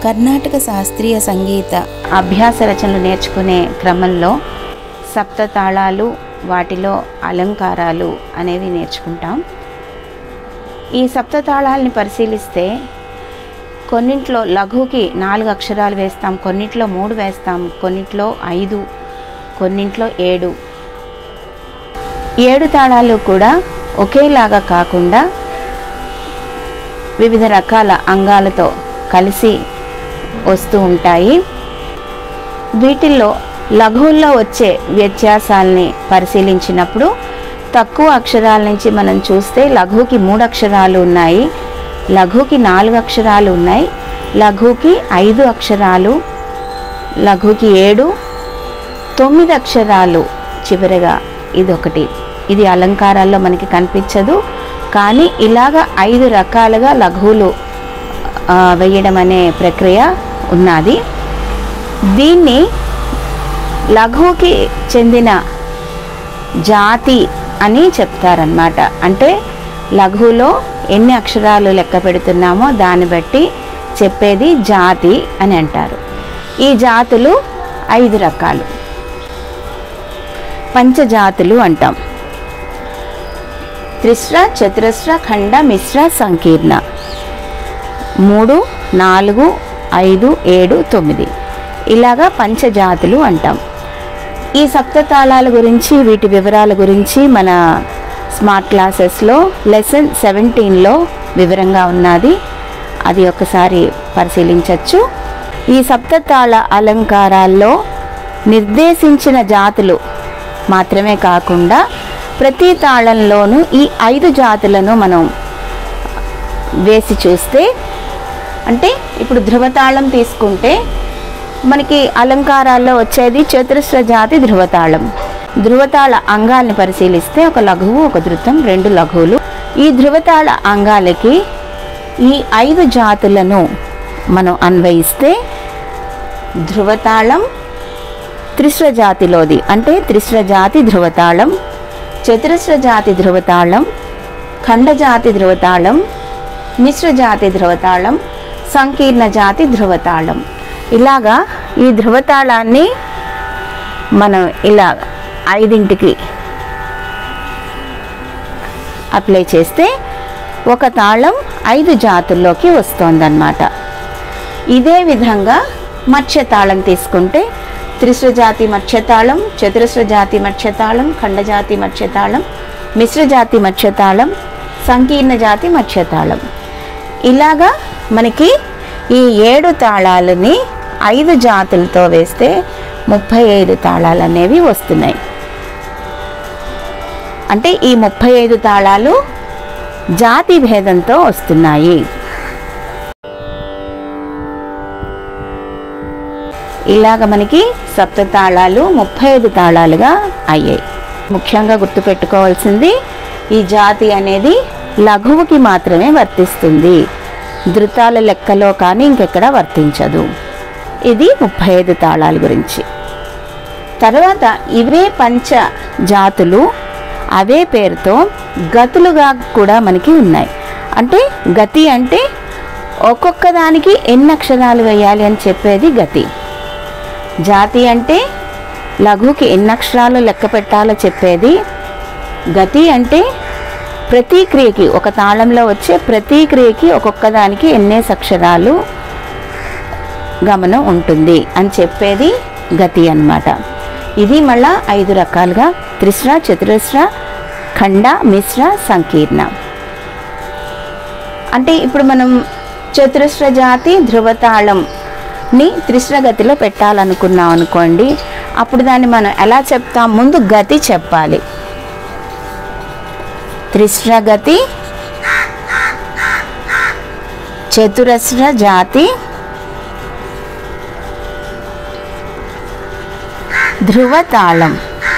కర్ణాటక శాస్త్రీయ సంగీత అభ్యాస రచనలు నేర్చుకునే క్రమంలో సప్త తాళాలు వాటిలో అలంకారాలు అనేవి నేర్చుకుంటాం ఈ సప్త తాళాలని పరిశీలిస్తే కొన్నింట్లో లఘుకి నాలుగు అక్షరాలు వేస్తాం కొన్నింట్లో మూడు వేస్తాం కొన్నింట్లో ఐదు కొన్నింట్లో ఏడు ఏడు తాళాలు కూడా ఒకేలాగా కాకుండా వివిధ రకాల అంగాలతో కలిసి వస్తూ ఉంటాయి వీటిల్లో లఘువుల్లో వచ్చే వ్యత్యాసాలని పరిశీలించినప్పుడు తక్కువ అక్షరాల నుంచి మనం చూస్తే లఘువుకి మూడు అక్షరాలు ఉన్నాయి లఘువుకి నాలుగు అక్షరాలు ఉన్నాయి లఘువుకి ఐదు అక్షరాలు లఘువుకి ఏడు తొమ్మిది అక్షరాలు చివరగా ఇదొకటి ఇది అలంకారాల్లో మనకి కనిపించదు కానీ ఇలాగ ఐదు రకాలుగా లఘువులు ఆ, వేయడం అనే ప్రక్రియ ఉన్నది దీన్ని లఘువుకి చెందిన జాతి అని చెప్తారనమాట అంటే లఘువులో ఎన్ని అక్షరాలు లెక్క పెడుతున్నామో దాన్ని బట్టి చెప్పేది జాతి అని అంటారు ఈ జాతులు ఐదు రకాలు పంచజాతులు అంటాం త్రిశ్ర చతురస్ర ఖండ మిశ్ర సంకీర్ణ మూడు నాలుగు ఐదు ఏడు తొమ్మిది ఇలాగా పంచజాతులు అంటాం ఈ సప్తతాళాల గురించి వీటి వివరాల గురించి మన స్మార్ట్ క్లాసెస్లో లెసన్ సెవెంటీన్లో వివరంగా ఉన్నది అది ఒకసారి పరిశీలించవచ్చు ఈ సప్తతాళ అలంకారాల్లో నిర్దేశించిన జాతులు మాత్రమే కాకుండా ప్రతి తాళంలోనూ ఈ ఐదు జాతులను మనం వేసి చూస్తే అంటే ఇప్పుడు ధృవతాళం తీసుకుంటే మనకి అలంకారాల్లో వచ్చేది చతురస్ర జాతి ధృవతాళం ధృవతాళ అంగాల్ని పరిశీలిస్తే ఒక లఘువు ఒక ధృతం రెండు లఘువులు ఈ ధృవతాళ అంగాలకి ఈ ఐదు జాతులను మనం అన్వయిస్తే ధృవతాళం త్రిశ్ర జాతిలోది అంటే త్రిశ్ర జాతి ధృవతాళం చతురస్ర జాతి ధృవతాళం ఖండజాతి ధృవతాళం మిశ్ర జాతి ధృవతాళం సంకీర్ణ జాతి ధృవతాళం ఇలాగా ఈ ధృవతాళాన్ని మనం ఇలా ఐదింటికి అప్లై చేస్తే ఒక తాళం ఐదు జాతుల్లోకి వస్తోందన్నమాట ఇదే విధంగా మత్స్యతాళం తీసుకుంటే త్రిశ్ర జాతి మత్స్యతాళం చతురస్ర జాతి మత్స్యతాళం ఖండజాతి మత్స్యతాళం మిశ్ర జాతి మత్స్యతాళం సంకీర్ణ జాతి మత్స్యతాళం ఇలాగా మనకి ఈ ఏడు తాళాలని ఐదు జాతులతో వేస్తే ముప్పై ఐదు తాళాలు అనేవి వస్తున్నాయి అంటే ఈ ముప్పై ఐదు తాళాలు జాతి భేదంతో వస్తున్నాయి ఇలాగ మనకి సప్త తాళాలు ముప్పై ఐదు తాళాలుగా అయ్యాయి ముఖ్యంగా గుర్తుపెట్టుకోవాల్సింది ఈ జాతి అనేది లఘువుకి మాత్రమే వర్తిస్తుంది ధృతాల లెక్కలో కానీ ఇంకెక్కడ వర్తించదు ఇది ముప్పై ఐదు తాళాల గురించి తర్వాత ఇవే పంచ జాతులు అవే పేరుతో గతులుగా కూడా మనకి ఉన్నాయి అంటే గతి అంటే ఒక్కొక్క దానికి ఎన్ని అక్షరాలు వేయాలి అని చెప్పేది గతి జాతి అంటే లఘుకి ఎన్ని అక్షరాలు లెక్క పెట్టాలో చెప్పేది గతి అంటే ప్రతి క్రియకి ఒక తాళంలో వచ్చే ప్రతి క్రియకి ఒక్కొక్క దానికి ఎన్నేసి అక్షరాలు గమనం ఉంటుంది అని చెప్పేది గతి అన్నమాట ఇది మళ్ళా ఐదు రకాలుగా త్రిశ్ర చతురస్ర ఖండ మిశ్ర సంకీర్ణ అంటే ఇప్పుడు మనం చతురస్ర జాతి ధృవతాళంని త్రిశ్ర గతిలో పెట్టాలనుకున్నాం అనుకోండి అప్పుడు దాన్ని మనం ఎలా చెప్తాం ముందు గతి చెప్పాలి త్రిశ్ర గతి చతురస్ర జాతి ధృవతాళం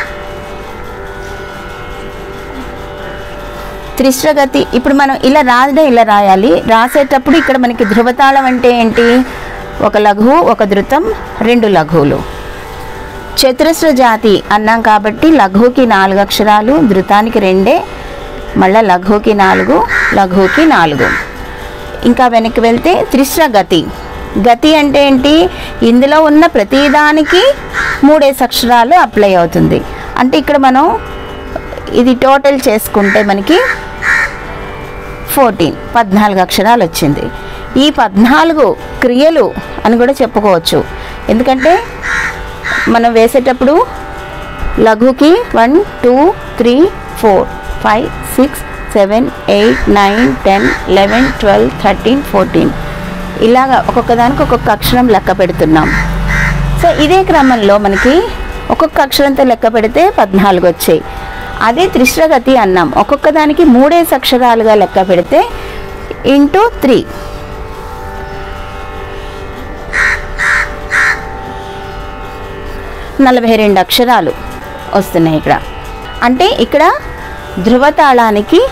త్రిశ్రగతి ఇప్పుడు మనం ఇలా రాయడం ఇలా రాయాలి రాసేటప్పుడు ఇక్కడ మనకి ధృవతాళం అంటే ఏంటి ఒక లఘువు ఒక ధృతం రెండు లఘువులు చతురస్ర జాతి అన్నాం కాబట్టి లఘువుకి నాలుగు అక్షరాలు ధృతానికి రెండే మళ్ళీ లఘువుకి నాలుగు లఘువుకి నాలుగు ఇంకా వెనక్కి వెళ్తే త్రిశ్ర గతి గతి అంటే ఏంటి ఇందులో ఉన్న ప్రతిదానికి మూడేసి అక్షరాలు అప్లై అవుతుంది అంటే ఇక్కడ మనం ఇది టోటల్ చేసుకుంటే మనకి ఫోర్టీన్ పద్నాలుగు అక్షరాలు వచ్చింది ఈ పద్నాలుగు క్రియలు అని కూడా చెప్పుకోవచ్చు ఎందుకంటే మనం వేసేటప్పుడు లఘుకి one two three four five six seven eight nine ten eleven twelve thirteen fourteen ఇలాగా ఒక్కొక్క దానికి ఒక్కొక్క అక్షరం లెక్క పెడుతున్నాం సో ఇదే క్రమంలో మనకి ఒక్కొక్క అక్షరంతో లెక్క పెడితే పద్నాలుగు వచ్చాయి అదే త్రిశ్రగతి అన్నాం ఒక్కొక్క దానికి మూడేసి అక్షరాలుగా లెక్క పెడితే ఇంటూ త్రీ నలభై రెండు అక్షరాలు వస్తున్నాయి ఇక్కడ అంటే ఇక్కడ ధృవతాళానికి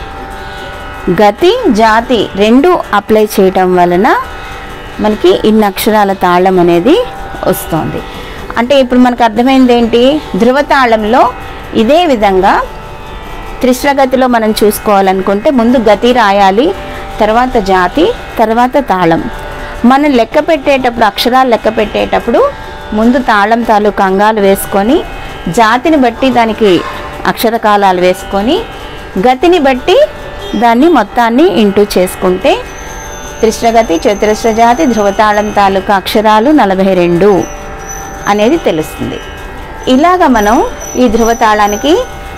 గతి జాతి రెండు అప్లై చేయటం వలన మనకి ఇన్ని అక్షరాల తాళం అనేది వస్తుంది అంటే ఇప్పుడు మనకు అర్థమైంది ఏంటి ధృవతాళంలో ఇదే విధంగా త్రిశ్రగతిలో మనం చూసుకోవాలనుకుంటే ముందు గతి రాయాలి తర్వాత జాతి తర్వాత తాళం మనం లెక్క పెట్టేటప్పుడు అక్షరాలు లెక్క పెట్టేటప్పుడు ముందు తాళం తాలూకు అంగాలు వేసుకొని జాతిని బట్టి దానికి అక్షరకాలాలు వేసుకొని గతిని బట్టి దాన్ని మొత్తాన్ని ఇంటూ చేసుకుంటే త్రిశ్రగతి చతురస్ర జాతి ధృవతాళం తాలూకా అక్షరాలు నలభై రెండు అనేది తెలుస్తుంది ఇలాగ మనం ఈ ధృవతాళానికి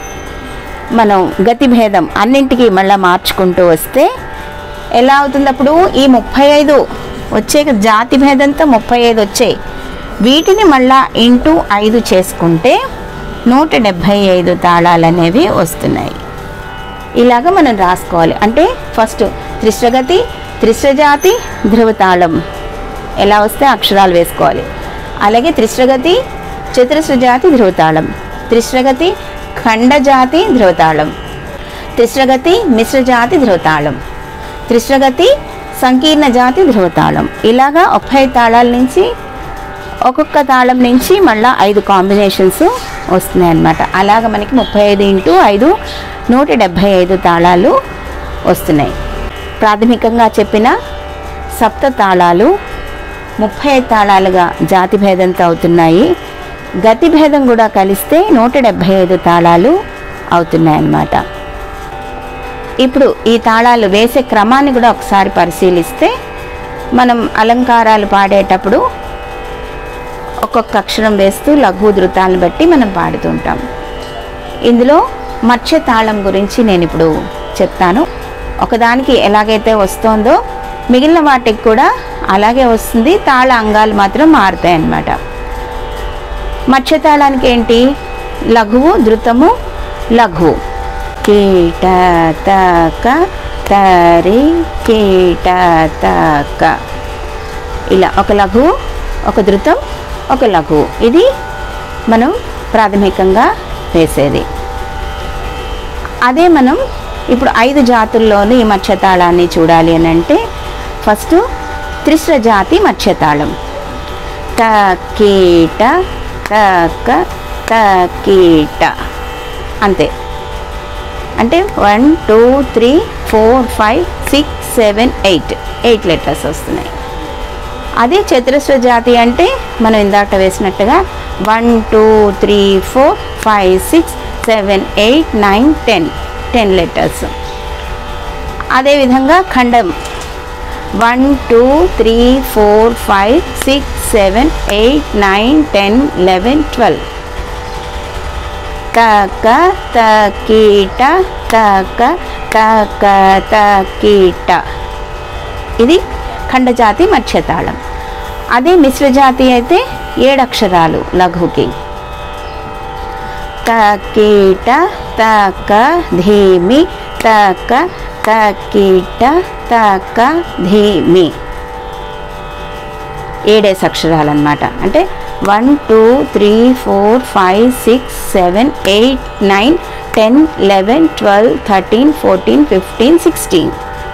మనం గతి భేదం అన్నింటికి మళ్ళీ మార్చుకుంటూ వస్తే ఎలా అవుతుంది అప్పుడు ఈ ముప్పై ఐదు వచ్చే జాతి భేదంతో ముప్పై ఐదు వచ్చాయి వీటిని మళ్ళా ఇంటూ ఐదు చేసుకుంటే నూట డెబ్భై ఐదు తాళాలు అనేవి వస్తున్నాయి ఇలాగ మనం రాసుకోవాలి అంటే ఫస్ట్ త్రిశ్రగతి త్రిశ్రజాతి ధృవతాళం ఎలా వస్తే అక్షరాలు వేసుకోవాలి అలాగే త్రిశ్రగతి చతురస్రజాతి ధృవతాళం త్రిశ్రగతి ఖండజాతి ధృవతాళం త్రిశ్రగతి మిశ్రజాతి ధృవతాళం త్రిశ్రగతి సంకీర్ణ జాతి ధృవతాళం ఇలాగా ముప్పై తాళాల నుంచి ఒక్కొక్క తాళం నుంచి మళ్ళీ ఐదు కాంబినేషన్స్ వస్తున్నాయి అన్నమాట అలాగ మనకి ముప్పై ఐదు ఇంటూ ఐదు నూట డెబ్భై ఐదు తాళాలు వస్తున్నాయి ప్రాథమికంగా చెప్పిన సప్త తాళాలు ముప్పై ఐదు తాళాలుగా జాతి భేదంతో అవుతున్నాయి గతి భేదం కూడా కలిస్తే నూట డెబ్భై ఐదు తాళాలు అవుతున్నాయి అన్నమాట ఇప్పుడు ఈ తాళాలు వేసే క్రమాన్ని కూడా ఒకసారి పరిశీలిస్తే మనం అలంకారాలు పాడేటప్పుడు ఒక్కొక్క అక్షరం వేస్తూ లఘు ధృతాలను బట్టి మనం పాడుతుంటాం ఇందులో మత్స్య తాళం గురించి నేను ఇప్పుడు చెప్తాను ఒకదానికి ఎలాగైతే వస్తుందో మిగిలిన వాటికి కూడా అలాగే వస్తుంది తాళ అంగాలు మాత్రం మారుతాయి అన్నమాట మత్స్య తాళానికి ఏంటి లఘువు ధృతము లఘువు కీట తక తరి కీట తక ఇలా ఒక లఘువు ఒక ధృతం ఒక లఘువు ఇది మనం ప్రాథమికంగా వేసేది అదే మనం ఇప్పుడు ఐదు జాతుల్లోని ఈ మత్స్యతాళాన్ని చూడాలి అని అంటే ఫస్ట్ త్రిశ్ర జాతి మత్స్యతాళం త కీట తక తకీట అంతే అంటే one two three four five six seven eight eight letters వస్తున్నాయి అదే చతురస్ర జాతి అంటే మనం ఇందాక వేసినట్టుగా one two three four five six seven eight nine ten ten letters అదేవిధంగా ఖండం one two three four five six seven eight nine ten eleven twelve తక తకీట తక తక తకీట ఇది ఖండజాతి మత్స్యతాళం అదే మిశ్రజాతి అయితే ఏడక్షరాలు లఘుకి తకీట తక ధీమి తక తకీట తక ధీమి ఏడేసి అక్షరాలు అనమాట అంటే one two three four five six seven eight nine ten eleven twelve thirteen fourteen fifteen sixteen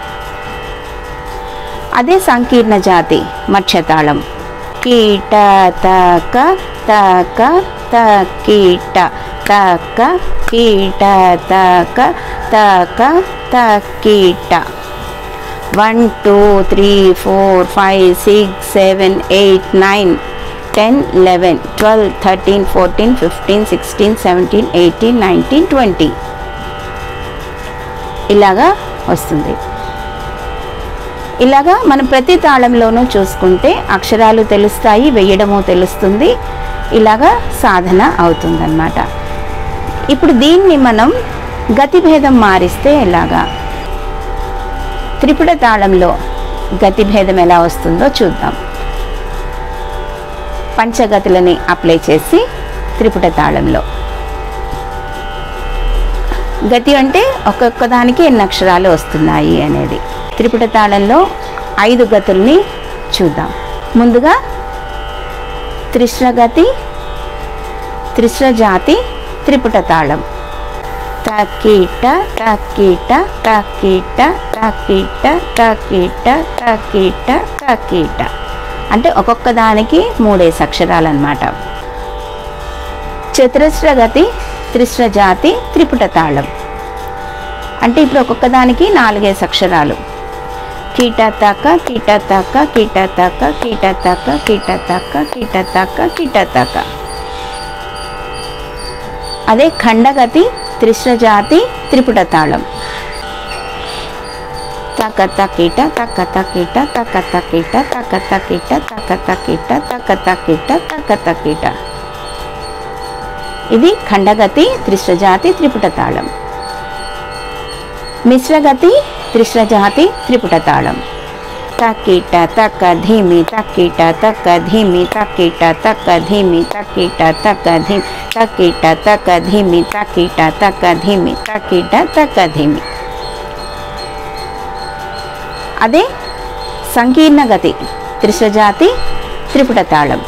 అదే సంకీర్ణ జాతి మత్స్యతాళం కీట తక తక తకీట తక కీట తక తక తకీట one two three four five six seven eight nine ten eleven twelve thirteen fourteen fifteen sixteen seventeen eighteen nineteen twenty ఇలాగా వస్తుంది ఇలాగా మనం ప్రతి తాళంలోనూ చూసుకుంటే అక్షరాలు తెలుస్తాయి వేయడము తెలుస్తుంది ఇలాగా సాధన అవుతుందన్నమాట ఇప్పుడు దీన్ని మనం గతిభేదం మారిస్తే ఎలాగా త్రిపుట తాళంలో గతిభేదం ఎలా వస్తుందో చూద్దాం పంచగతులని అప్లై చేసి త్రిపుట తాళంలో గతి అంటే ఒక్కొక్క దానికి ఎన్ని అక్షరాలు వస్తున్నాయి అనేది త్రిపుట తాళంలో ఐదు గతుల్ని చూద్దాం ముందుగా త్రిశ్ర గతి త్రిశ్ర జాతి త్రిపుట తాళం తకీట తకీట తకీట తకీట తకీట తకీట తకీట అంటే ఒక్కొక్క దానికి మూడేసి అక్షరాలు అన్నమాట చతురస్ర గతి త్రిశ్ర జాతి త్రిపుట తాళం అంటే ఇప్పుడు ఒక్కొక్క దానికి నాలుగేసి అక్షరాలు కీట తక్క కీట తక్క కీట తక్క కీట తక్క కీట తక్క కీట తక్క కీట తక్క అదే ఖండగతి త్రిశ్ర జాతి త్రిపుట తాళం తక్క తకీట తక్క తకీట తక్క తకీట తక్క తకీట తక్క తకీట తక్క తకీట తక్క తకీట ఇది ఖండగతి త్రిశ్రజాతి త్రిపుట తాళం మిశ్రగతి త్రిశ్రజాతి త్రిపుట తాళం తక్కిట తక్క ధీమి తక్కిట తక్క ధీమి తక్కిట తక్క ధీమి తక్కిట తక్క ధీమి తక్కిట తక్క ధీమి తక్కిట తక్క ధీమి తక్కిట తక్క ధీమి అదే సంకీర్ణ గతి త్రిశ్రజాతి త్రిపుట తాళం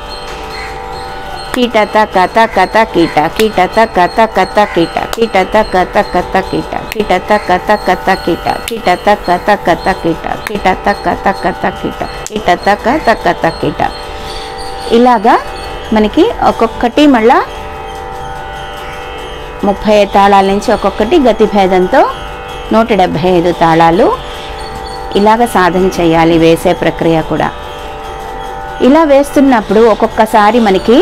కీట తక తక తకీట కీట తక తక తకీట కీట తక తక తకీట కీట తక తక తకీట కీట తక తక తకీట కీట తక తక తకీట కీట తక తక తకీట ఇలాగా మనకి ఒక్కొక్కటి మళ్ళా ముప్పై తాళాల నుంచి ఒక్కొక్కటి గతి భేదంతో నూట డెబ్భై ఐదు తాళాలు ఇలాగ సాధన చేయాలి వేసే ప్రక్రియ కూడా ఇలా వేస్తున్నప్పుడు ఒక్కొక్కసారి మనకి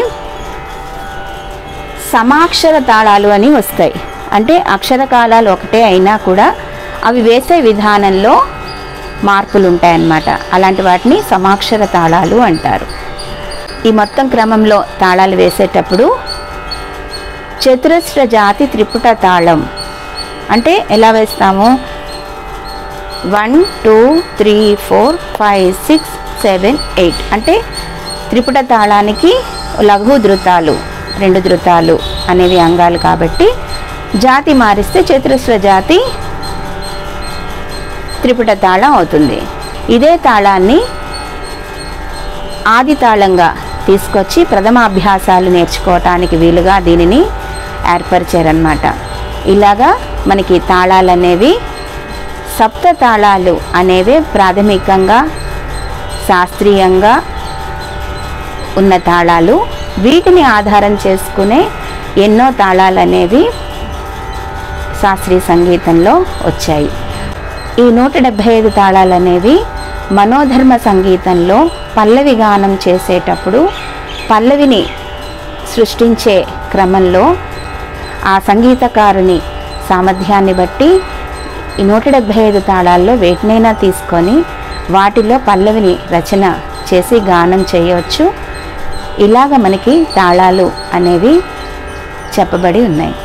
సమాక్షర తాళాలు అని వస్తాయి అంటే అక్షర కాలాలు ఒకటే అయినా కూడా అవి వేసే విధానంలో మార్పులు ఉంటాయన్నమాట అలాంటి వాటిని సమాక్షర తాళాలు అంటారు ఈ మొత్తం క్రమంలో తాళాలు వేసేటప్పుడు చతురస్ర జాతి త్రిపుట తాళం అంటే ఎలా వేస్తాము one two three four five six seven eight అంటే త్రిపుట తాళానికి లఘు ధృతాలు రెండు ధృతాలు అనేవి అంగాలు కాబట్టి జాతి మారిస్తే చతురస్ర జాతి త్రిపుట తాళం అవుతుంది ఇదే తాళాన్ని ఆది తాళంగా తీసుకొచ్చి ప్రథమాభ్యాసాలు నేర్చుకోవటానికి వీలుగా దీనిని ఏర్పరిచారనమాట ఇలాగా మనకి తాళాలు అనేవి సప్త తాళాలు అనేవి ప్రాథమికంగా శాస్త్రీయంగా ఉన్న తాళాలు వీటిని ఆధారం చేసుకునే ఎన్నో తాళాలు అనేవి శాస్త్రీయ సంగీతంలో వచ్చాయి ఈ నూట డెబ్భై ఐదు తాళాలు అనేవి మనోధర్మ సంగీతంలో పల్లవి గానం చేసేటప్పుడు పల్లవిని సృష్టించే క్రమంలో ఆ సంగీతకారుని సామర్థ్యాన్ని బట్టి ఈ నూట డెబ్భై ఐదు తాళాల్లో వేటినైనా తీసుకొని వాటిలో పల్లవిని రచన చేసి గానం చేయవచ్చు ఇలాగ మనకి తాళాలు అనేవి చెప్పబడి ఉన్నాయి